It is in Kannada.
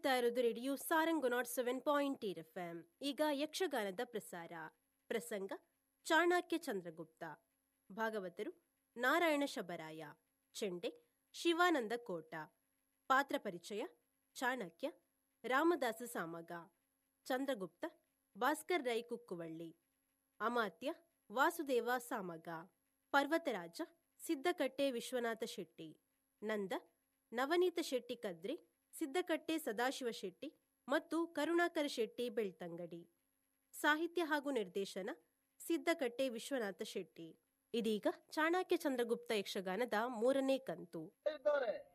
ಕೇಳ್ತಾ ಇರೋದು radio Sarang naught seven point eight F M ಈಗ ಯಕ್ಷಗಾನದ ಪ್ರಸಾರ ಪ್ರಸಂಗ ಚಾಣಕ್ಯ ಚಂದ್ರಗುಪ್ತ ಭಾಗವತರು ನಾರಾಯಣ ಶಬರಾಯ ಚೆಂಡೆ ಶಿವಾನಂದ ಕೋಟ ಪಾತ್ರ ಪರಿಚಯ ಚಾಣಕ್ಯ ರಾಮದಾಸ ಸಾಮಗ ಚಂದ್ರಗುಪ್ತ ಭಾಸ್ಕರ್ ರೈ ಕುಕ್ಕುವಳ್ಳಿ ಅಮಾತ್ಯ ವಾಸುದೇವ ಸಾಮಗ ಪರ್ವತರಾಜ ಸಿದ್ದಕಟ್ಟೆ ವಿಶ್ವನಾಥ ಶೆಟ್ಟಿ ನಂದ ನವನೀತ ಶೆಟ್ಟಿ ಕದ್ರಿ ಸಿದ್ದಕಟ್ಟೆ ಸದಾಶಿವ ಶೆಟ್ಟಿ ಮತ್ತು ಕರುಣಾಕರ ಶೆಟ್ಟಿ ಬೆಳ್ತಂಗಡಿ ಸಾಹಿತ್ಯ ಹಾಗೂ ನಿರ್ದೇಶನ ಸಿದ್ದಕಟ್ಟೆ ವಿಶ್ವನಾಥ ಶೆಟ್ಟಿ ಇದೀಗ ಚಾಣಕ್ಯ ಚಂದ್ರಗುಪ್ತ ಯಕ್ಷಗಾನದ ಮೂರನೇ ಕಂತು ಇದ್ದವ್ರೆ